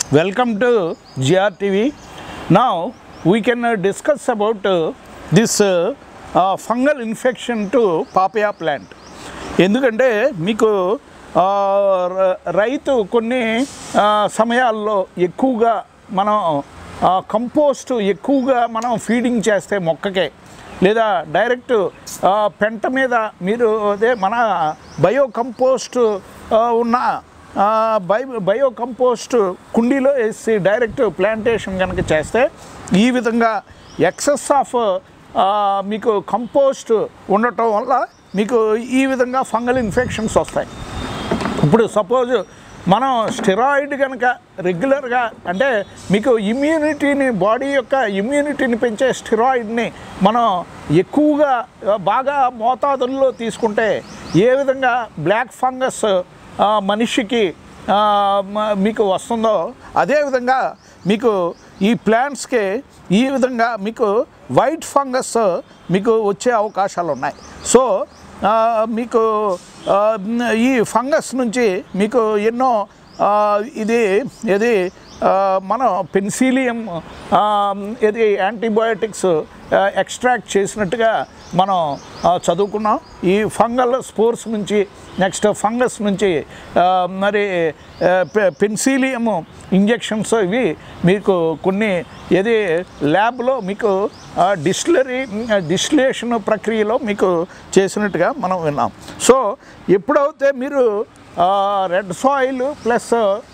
Welcome to GRTV. Now we can uh, discuss about uh, this uh, uh, fungal infection to papaya plant. ఎందుకంటే మీకు ఆ, ర- రైతు కొన్ని ఆ, సమయాల్లో ఎక్కువగా మనం ఆ, కంపోస్ట్ ఎక్కువగా మనం ఫీడింగ్ చేస్తే మొక్కకే లేదా డైరెక్ట్ ఆ, పెంట మీద మీరు అదే మన బయో కంపోస్ట్ ఆ, ఉన్న ఆ, బై బయో కంపోస్ట్ కుండీలో వేసి డైరెక్ట్ ప్లాంటేషన్ కనుక చేస్తే ఈ విధంగా ఎక్సెస్ ఆఫ్ మీకు కంపోస్ట్ ఉండటం వల్ల మీకు ఈ విధంగా ఫంగల్ ఇన్ఫెక్షన్స్ వస్తాయి ఇప్పుడు సపోజ్ మనం స్టెరాయిడ్ కనుక రెగ్యులర్గా అంటే మీకు ఇమ్యూనిటీని బాడీ యొక్క ఇమ్యూనిటీని పెంచే స్టెరాయిడ్ని మనం ఎక్కువగా ఆ, బాగా మోతాదుల్లో తీసుకుంటే ఏ విధంగా బ్లాక్ ఫంగస్ ఆ, మనిషికి ఆ, మ- మీకు వస్తుందో అదేవిధంగా మీకు ఈ ప్లాంట్స్కి ఈ విధంగా మీకు వైట్ ఫంగస్ మీకు వచ్చే అవకాశాలు ఉన్నాయి సో ఆ, మీకు ఆ, ఈ ఫంగస్ నుంచి మీకు ఎన్నో ఆ, ఇది ఇది ఆ, మనం పెన్సిలియం ఆ, ఇది యాంటీబయోటిక్స్ ఎక్స్ట్రాక్ట్ చేసినట్టుగా మనం ఆ, చదువుకున్నాం ఈ ఫంగల్ స్పోర్స్ నుంచి నెక్స్ట్ ఫంగస్ నుంచి ఆ, మరి పెన్సిలియం ఇంజెక్షన్స్ ఇవి మీకు కొన్ని ఏది ల్యాబ్లో మీకు డిస్టిలరీ డిస్టిలేషన్ ప్రక్రియలో మీకు చేసినట్టుగా మనం విన్నాం సో ఎప్పుడైతే మీరు red soil plus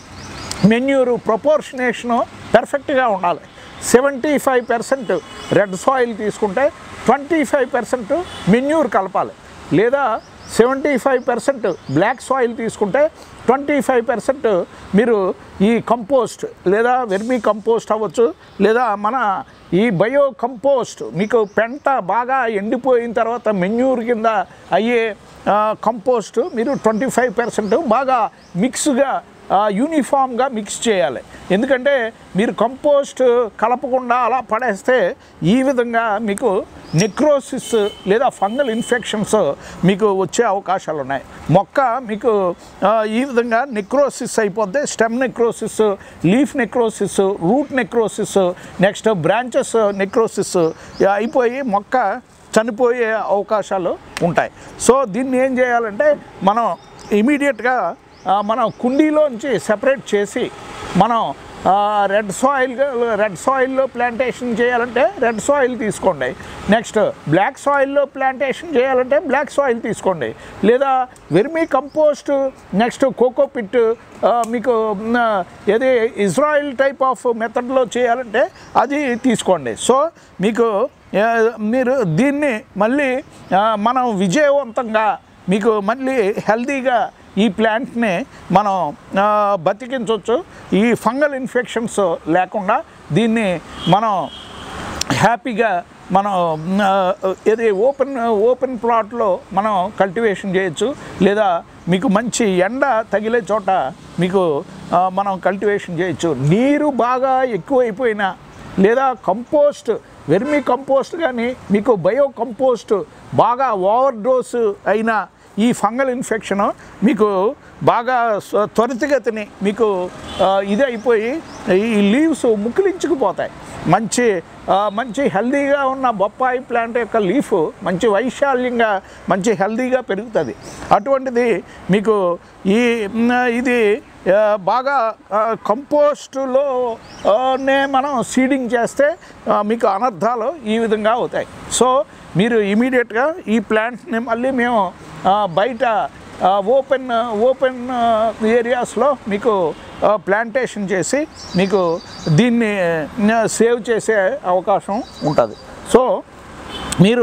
manure proportionation పెర్ఫెక్ట్గా ఉండాలి seventy five percent red soil తీసుకుంటే ట్వంటీ ఫైవ్ పర్సెంట్ మెన్యూర్ కలపాలి లేదా seventy five percent black soil తీసుకుంటే ట్వంటీ ఫైవ్ పర్సెంట్ మీరు ఈ కంపోస్ట్ లేదా వెర్మీ కంపోస్ట్ అవ్వచ్చు లేదా మన ఈ బయో కంపోస్ట్ మీకు పెంట బాగా ఎండిపోయిన తర్వాత మెన్యూర్ కింద అయ్యే ఆ, కంపోస్ట్ మీరు ట్వంటీ ఫైవ్ పర్సెంట్ బాగా మిక్స్గా యూనిఫామ్గా మిక్స్ చేయాలి ఎందుకంటే మీరు కంపోస్ట్ కలపకుండా అలా పడేస్తే ఈ విధంగా మీకు నెక్రోసిస్ లేదా ఫంగల్ ఇన్ఫెక్షన్స్ మీకు వచ్చే అవకాశాలు ఉన్నాయి మొక్క మీకు ఆ, ఈ విధంగా నెక్రోసిస్ అయిపోతే stem necrosis leaf necrosis root necrosis next branches necrosis అయిపోయి మొక్క చనిపోయే అవకాశాలు ఉంటాయి సో దీన్ని ఏం చేయాలంటే మనం ఇమీడియట్గా మనం కుండీలోంచి సెపరేట్ చేసి మనం రెడ్ సాయిల్ రెడ్ సాయిల్లో ప్లాంటేషన్ చేయాలంటే రెడ్ సాయిల్ తీసుకోండి నెక్స్ట్ బ్లాక్ సాయిల్లో ప్లాంటేషన్ చేయాలంటే బ్లాక్ సాయిల్ తీసుకోండి లేదా vermi compost next coco pit మీకు మ్, ఏది ఇజ్రాయిల్ టైప్ ఆఫ్ మెథడ్లో చేయాలంటే అది తీసుకోండి సో మీకు ఆ, మీరు దీన్ని మళ్ళీ ఆ, మనం విజయవంతంగా మీకు మళ్ళీ హెల్తీగా ఈ ప్లాంట్ని మనం ఆ, బతికించవచ్చు ఈ ఫంగల్ ఇన్ఫెక్షన్స్ లేకుండా దీన్ని మనం హ్యాపీగా మనం ఆ, ఇది ఓపెన్ ఓపెన్ ప్లాట్లో మనం కల్టివేషన్ చేయొచ్చు లేదా మీకు మంచి ఎండ తగిలే చోట మీకు ఆ, మనం కల్టివేషన్ చేయొచ్చు నీరు బాగా ఎక్కువైపోయినా లేదా కంపోస్ట్ వెర్మీ కంపోస్ట్ కానీ మీకు బయో కంపోస్ట్ బాగా ఓవర్ డోస్ అయిన ఈ ఫంగల్ ఇన్ఫెక్షన్ మీకు బాగా స్వ- త్వరితగతిని మీకు ఆ, ఇది అయిపోయి ఈ లీవ్స్ ముక్కిలించుకుపోతాయి మంచి ఆ, మంచి హెల్దీగా ఉన్న బొప్పాయి ప్లాంట్ యొక్క లీఫ్ మంచి వైశాల్యంగా మంచి హెల్దీగా పెరుగుతుంది అటువంటిది మీకు ఈ మ్, ఇది ఆ, బాగా ఆ, కంపోస్టులో ఆ, నే మనం సీడింగ్ చేస్తే ఆ, మీకు అనర్థాలు ఈ విధంగా అవుతాయి సో మీరు ఇమీడియట్గా ఈ ప్లాంట్ని మళ్ళీ మేము ఆ, బయట ఆ, ఓపెన్ ఓపెన్ ఆ, ఏరియాస్లో మీకు ఆ, ప్లాంటేషన్ చేసి మీకు దీన్ని ఆ, సేవ్ చేసే అవకాశం ఉంటుంది సో మీరు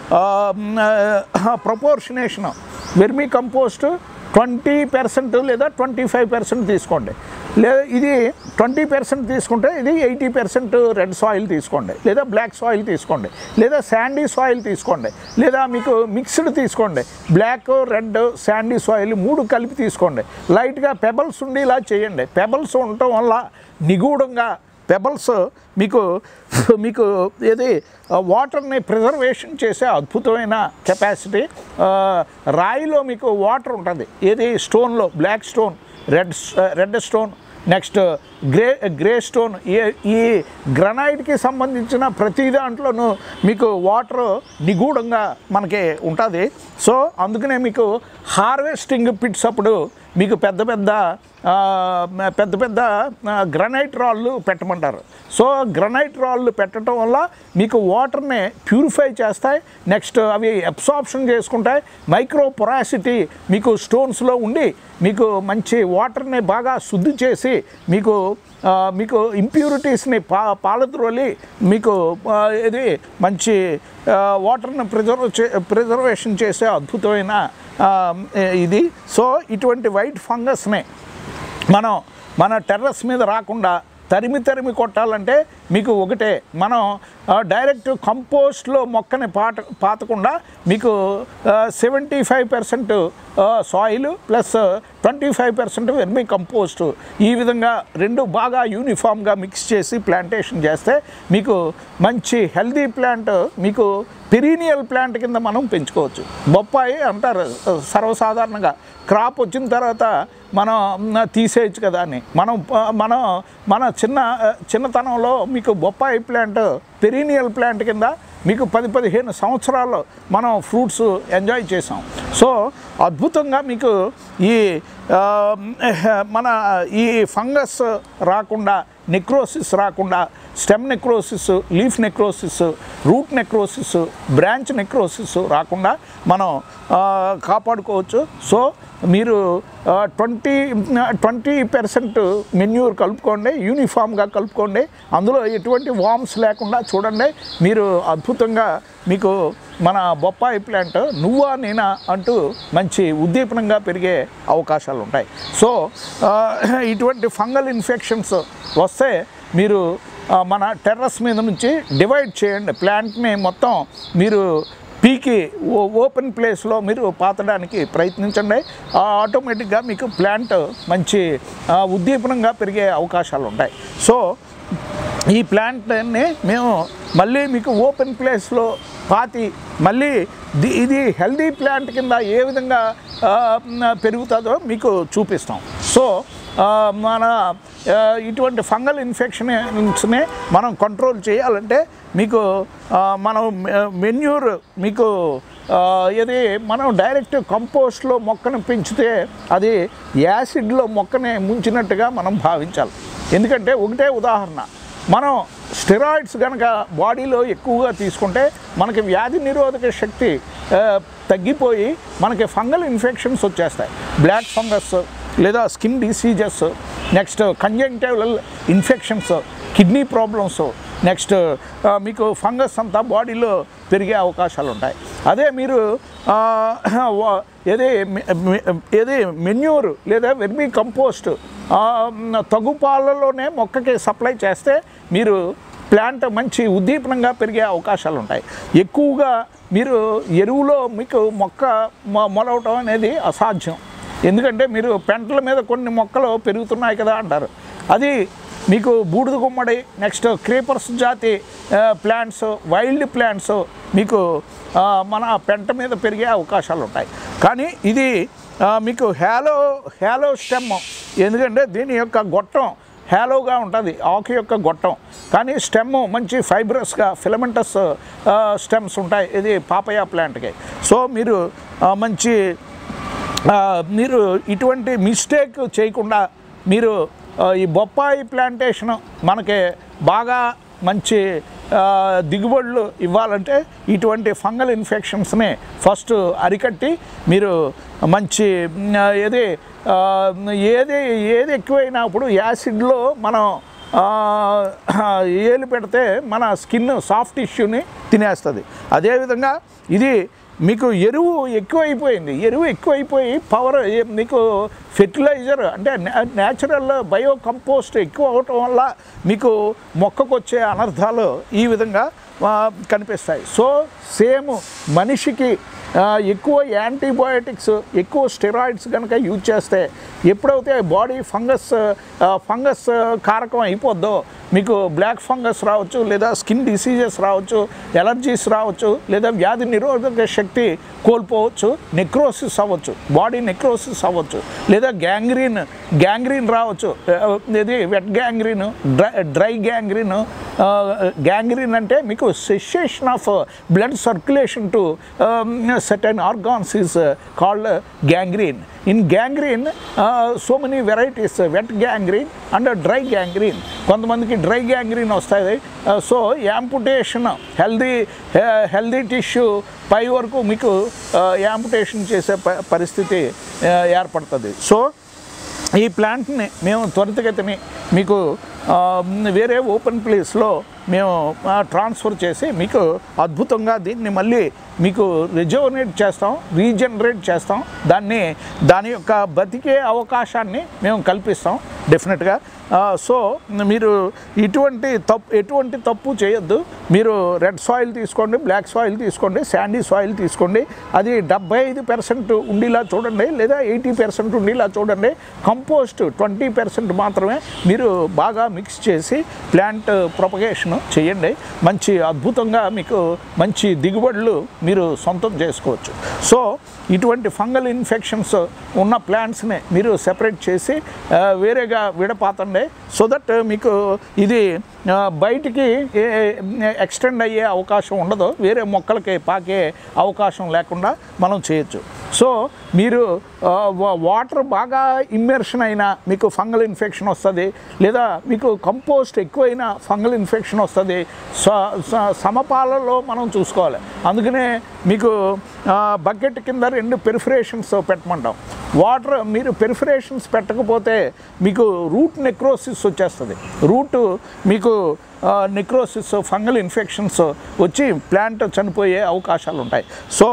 proportionation vermi compost twenty percent లేదా ట్వంటీ ఫైవ్ పర్సెంట్ తీసుకోండి లేదా ఇది ట్వంటీ పర్సెంట్ తీసుకుంటే ఇది ఎయిటీ పర్సెంట్ రెడ్ సాయిల్ తీసుకోండి లేదా బ్లాక్ సాయిల్ తీసుకోండి లేదా శాండీ సాయిల్ తీసుకోండి లేదా మీకు మిక్స్డ్ తీసుకోండి బ్లాక్ రెడ్ శాండీ సాయిల్ మూడు కలిపి తీసుకోండి లైట్గా పెబల్స్ ఉండి ఇలా చేయండి పెబల్స్ ఉండటం వల్ల నిగూఢంగా పెబల్స్ మీకు మీకు ఏది ఆ, వాటర్ని ప్రిజర్వేషన్ చేసే అద్భుతమైన కెపాసిటీ ఆ, రాయిలో మీకు వాటర్ ఉంటుంది ఏది స్టోన్లో black stone red red stone next grey grey stone ఈ ఈ గ్రనైట్కి సంబంధించిన ప్రతి దాంట్లోనూ మీకు వాటర్ నిగూఢంగా మనకి ఉంటుంది సో అందుకనే మీకు హార్వెస్టింగ్ పిట్స్ అప్పుడు మీకు పెద్ద పెద్ద ఆ, పెద్ద పెద్ద గ్రనైట్ రాళ్ళు పెట్టమంటారు సో గ్రనైట్ రాళ్ళు పెట్టడం వల్ల మీకు వాటర్ని ప్యూరిఫై చేస్తాయి నెక్స్ట్ అవి అబ్సార్ప్షన్ చేసుకుంటాయి మైక్రో పొరాసిటీ మీకు స్టోన్స్లో ఉండి మీకు మంచి వాటర్ని బాగా శుద్ధి చేసి మీకు ఆ, మీకు ఇంప్యూరిటీస్ని పా పాలద్రోలి మీకు ఆ, ఇది మంచి ఆ, వాటర్ని ప్రిజర్వ్ చే ప్రిజర్వేషన్ చేసే అద్భుతమైన ఆ, ఇది సో ఇటువంటి వైట్ ఫంగస్ని మనం మన టెర్రస్ మీద రాకుండా తరిమి తరిమి కొట్టాలంటే మీకు ఒకటే మనం ఆ, డైరెక్ట్ కంపోస్ట్లో మొక్కని పాట పాతకుండా మీకు seventy five percent soil plus twenty five percent vermi compost ఈ విధంగా రెండు బాగా యూనిఫామ్గా మిక్స్ చేసి ప్లాంటేషన్ చేస్తే మీకు మంచి హెల్దీ ప్లాంట్ మీకు పెరీనియల్ ప్లాంట్ కింద మనం పెంచుకోవచ్చు బొప్పాయి అంటారు ఆ, సర్వసాధారణంగా క్రాప్ వచ్చిన తర్వాత మనం మ్, తీసేయచ్చు కదా అని మనం ప- మనం మన చిన్న ఆ, చిన్నతనంలో మీకు బొప్పాయి ప్లాంట్ పెరీనియల్ ప్లాంట్ కింద మీకు పది పదిహేను సంవత్సరాలు మనం ఫ్రూట్స్ ఎంజాయ్ చేసాం సో అద్భుతంగా మీకు ఈ ఆ, మన ఈ ఫంగస్ రాకుండా నెక్రోసిస్ రాకుండా stem necrosis leaf necrosis root necrosis branch necrosis రాకుండా మనం ఆ, కాపాడుకోవచ్చు సో మీరు ట్వంటీ ట్వంటీ పర్సెంట్ మెన్యూర్ కలుపుకోండి యూనిఫామ్గా కలుపుకోండి అందులో ఎటువంటి వామ్స్ లేకుండా చూడండి మీరు అద్భుతంగా మీకు మన బొప్పాయి ప్లాంట్ నువ్వా నేనా అంటూ మంచి ఉద్దీపనంగా పెరిగే అవకాశాలు ఉంటాయి సో ఆ, ఇటువంటి ఫంగల్ ఇన్ఫెక్షన్స్ వస్తే మీరు ఆ, మన టెర్రస్ మీద నుంచి డివైడ్ చేయండి ప్లాంట్ని మొత్తం మీరు పీకి ఓ- ఓపెన్ ప్లేస్లో మీరు పాతడానికి ప్రయత్నించండి ఆ, ఆటోమేటిక్గా మీకు ప్లాంట్ మంచి ఆ, ఉద్దీపనంగా పెరిగే అవకాశాలు ఉంటాయి సో ఈ ప్లాంట్ని మేము మళ్ళీ మీకు ఓపెన్ ప్లేస్లో పాతి మళ్ళీ ది- ఇది హెల్దీ ప్లాంట్ కింద ఏ విధంగా ఆ, పెరుగుతుందో మీకు చూపిస్తాం సో ఆ, మన ఆ, ఇటువంటి ఫంగల్ ఇన్ఫెక్షన్స్ని మనం కంట్రోల్ చేయాలంటే మీకు ఆ, మనం మెన్యూర్ మీకు ఆ, ఇది మనం డైరెక్ట్ కంపోస్ట్లో మొక్కను పెంచితే అది యాసిడ్లో మొక్కని ముంచినట్టుగా మనం భావించాలి ఎందుకంటే ఒకటే ఉదాహరణ మనం స్టెరాయిడ్స్ కనుక బాడీలో ఎక్కువగా తీసుకుంటే మనకి వ్యాధి నిరోధక శక్తి ఆ, తగ్గిపోయి మనకి ఫంగల్ ఇన్ఫెక్షన్స్ వచ్చేస్తాయి బ్లాక్ ఫంగస్ లేదా skin diseases next conjunctival infections kidney problems next ఆ, మీకు ఫంగస్ అంతా బాడీలో పెరిగే అవకాశాలు ఉంటాయి అదే మీరు ఆ, వా- ఏది మె- మె- ఏది మెన్యూర్ లేదా వెర్మీ కంపోస్ట్ ఆ, తగు పాలలోనే మొక్కకి సప్లై చేస్తే మీరు ప్లాంట్ మంచి ఉద్దీపనంగా పెరిగే అవకాశాలు ఉంటాయి ఎక్కువగా మీరు ఎరువులో మీకు మొక్క మొ- మొలవటం అనేది అసాధ్యం ఎందుకంటే మీరు పెంటల మీద కొన్ని మొక్కలు పెరుగుతున్నాయి కదా అంటారు అది మీకు బూడిద గుమ్మడి నెక్స్ట్ క్రీపర్స్ జాతి ప్లాంట్స్ వైల్డ్ ప్లాంట్స్ మీకు ఆ, మన పెంట మీద పెరిగే అవకాశాలు ఉంటాయి కానీ ఇది ఆ, మీకు హ్యాలో హ్యాలో స్టెమ్ ఎందుకంటే దీని యొక్క గొట్టం హ్యాలోగా ఉంటుంది ఆకు యొక్క గొట్టం కానీ స్టెమ్ మంచి ఫైబ్రస్గా ఫిలమెంటస్ స్టెమ్స్ ఉంటాయి ఇది పాపయ ప్లాంట్కి సో మీరు ఆ, మంచి ఆ, మీరు ఇటువంటి మిస్టేక్ చేయకుండా మీరు ఆ, ఈ బొప్పాయి ప్లాంటేషన్ మనకి బాగా మంచి ఆ, దిగుబడులు ఇవ్వాలంటే ఇటువంటి ఫంగల్ ఇన్ఫెక్షన్స్ని ఫస్ట్ అరికట్టి మీరు మంచి మ్, ఏది ఆ, ఏది ఏది ఎక్కువైనప్పుడు యాసిడ్లో మనం ఆ, ఏలు పెడితే మన స్కిన్ సాఫ్ట్ టిష్యూని తినేస్తుంది అదేవిధంగా ఇది మీకు ఎరువు ఎక్కువైపోయింది ఎరువు ఎక్కువైపోయి పవర్ మీకు ఫెర్టిలైజర్ అంటే న్యాచురల్ బయో కంపోస్ట్ ఎక్కువ అవటం వల్ల మీకు మొక్కకు వచ్చే అనర్థాలు ఈ విధంగా ఆ, కనిపిస్తాయి సో సేమ్ మనిషికి ఆ, ఎక్కువ యాంటీబయోటిక్స్ ఎక్కువ స్టెరాయిడ్స్ కనుక యూజ్ చేస్తే ఎప్పుడైతే బాడీ ఫంగస్ ఆ, ఫంగస్ కారకం అయిపోద్దో మీకు బ్లాక్ ఫంగస్ రావచ్చు లేదా స్కిన్ డిసీజెస్ రావచ్చు ఎలర్జీస్ రావచ్చు లేదా వ్యాధి నిరోధక శక్తి కోల్పోవచ్చు నెక్రోసిస్ అవ్వచ్చు బాడీ నెక్రోసిస్ అవ్వచ్చు లేదా గ్యాంగ్రీన్ గ్యాంగ్రీన్ రావచ్చు ఇది wet gangrene dry dry gangrene gangrene అంటే మీకు cessation of blood circulation to certain organs is called gangrene in gangrene so many varieties wet gangrene and dry gangrene కొంతమందికి dry gangrene వస్తుంది so amputation healthy healthy tissue పై వరకు మీకు amputation చేసే ప- పరిస్థితి ఆ, ఏర్పడుతుంది సో ఈ ప్లాంట్ని మేము త్వరితగతిని మీకు ఆ, వేరే ఓపెన్ ప్లేస్లో మేము ఆ, ట్రాన్స్ఫర్ చేసి మీకు అద్భుతంగా దీన్ని మళ్ళీ మీకు రిజర్వనేట్ చేస్తాం రీజనరేట్ చేస్తాం దాన్ని దాని యొక్క బతికే అవకాశాన్ని మేము కల్పిస్తాం డెఫినెట్గా ఆ, సో మీరు ఇటువంటి తప్పు ఎటువంటి తప్పు చేయొద్దు మీరు రెడ్ సాయిల్ తీసుకోండి బ్లాక్ సాయిల్ తీసుకోండి శాండీ సాయిల్ తీసుకోండి అది డెబ్బై ఐదు పర్సెంట్ ఉండేలా చూడండి లేదా ఎయిటీ పర్సెంట్ ఉండేలా చూడండి కంపోస్ట్ ట్వంటీ పర్సెంట్ మాత్రమే మీరు బాగా మిక్స్ చేసి ప్లాంట్ ప్రొపగేషన్ చేయండి మంచి అద్భుతంగా మీకు మంచి దిగుబడులు మీరు సొంతం చేసుకోవచ్చు సో ఇటువంటి ఫంగల్ ఇన్ఫెక్షన్స్ ఉన్న ప్లాంట్స్ని మీరు సెపరేట్ చేసి ఆ, వేరేగా విడపాతండి సో దట్ మీకు ఇది ఆ, బయటికి ఎక్స్టెండ్ అయ్యే అవకాశం ఉండదు వేరే మొక్కలకి పాకే అవకాశం లేకుండా మనం చేయొచ్చు సో మీరు వాటర్ బాగా ఇమ్మర్షన్ అయినా మీకు ఫంగల్ ఇన్ఫెక్షన్ వస్తుంది లేదా మీకు కంపోస్ట్ ఎక్కువైనా ఫంగల్ ఇన్ఫెక్షన్ వస్తుంది స- స- సమపాలలో మనం చూసుకోవాలి అందుకనే మీకు బకెట్ కింద రెండు పెరిఫరేషన్స్ పెట్టమంటాం వాటర్ మీరు పెరిఫరేషన్స్ పెట్టకపోతే మీకు రూట్ నెక్రోసిస్ వచ్చేస్తుంది రూట్ మీకు నెక్రోసిస్ ఫంగల్ ఇన్ఫెక్షన్స్ వచ్చి ప్లాంట్ చనిపోయే అవకాశాలు ఉంటాయి సో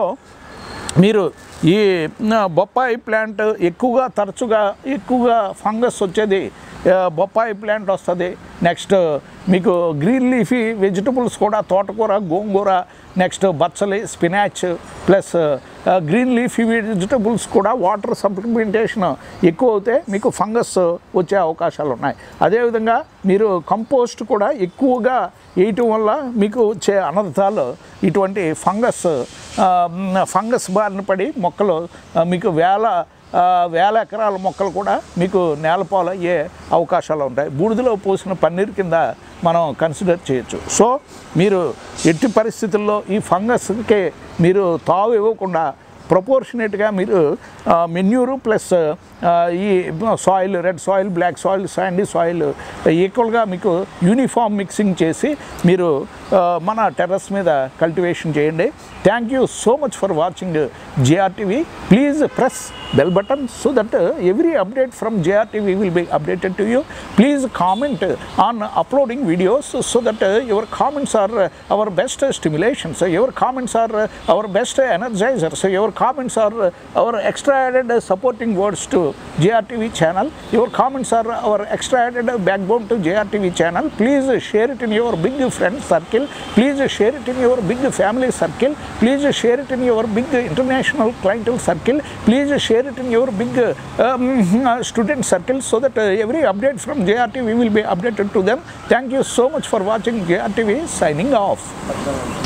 మీరు ఈ ఆ, బొప్పాయి ప్లాంట్ ఎక్కువగా తరచుగా ఎక్కువగా ఫంగస్ వచ్చేది ఆ, బొప్పాయి ప్లాంట్ వస్తుంది నెక్స్ట్ మీకు గ్రీన్ లీఫీ వెజిటబుల్స్ కూడా తోటకూర గోంగూర నెక్స్ట్ బచ్చలి spinach plus green leafy vegetables కూడా వాటర్ సప్లిమెంటేషన్ ఎక్కువ అవుతే మీకు ఫంగస్ వచ్చే అవకాశాలు ఉన్నాయి అదేవిధంగా మీరు కంపోస్ట్ కూడా ఎక్కువగా వేయటం వల్ల మీకు వచ్చే అనర్థాలు ఇటువంటి ఫంగస్ ఆ, ఫంగస్ బారిన పడి మొక్కలు ఆ, మీకు వేల ఆ, వేల ఎకరాల మొక్కలు కూడా మీకు నేలపాలు అయ్యే అవకాశాలు ఉంటాయి బూడిదలో పోసిన పన్నీర్ కింద మనం కన్సిడర్ చేయొచ్చు సో మీరు ఎట్టి పరిస్థితుల్లో ఈ ఫంగస్కి మీరు తావు ఇవ్వకుండా ప్రపోర్షనేట్గా మీరు మెన్యూరు ప్లస్ ఈ soil red soil black soil sandy soil ఈక్వల్గా మీకు యూనిఫామ్ మిక్సింగ్ చేసి మీరు ఆ, మన టెర్రస్ మీద కల్టివేషన్ చేయండి thank you so much for watching JRTV please press bell button so that every update from JRTV will be updated to you please comment on uploading videos so that your comments are our best stimulations your comments are our best energisers your comments are our extra added uh, supporting words to JRTV channel. Your comments are our extra added uh, backbone to JRTV channel. Please uh, share it in your big friend circle. Please uh, share it in your big family circle. Please uh, share it in your big uh, international clientele circle. Please uh, share it in your big uh, um, uh, student circle so that uh, every update from JRTV will be updated to them. Thank you so much for watching JRTV signing off.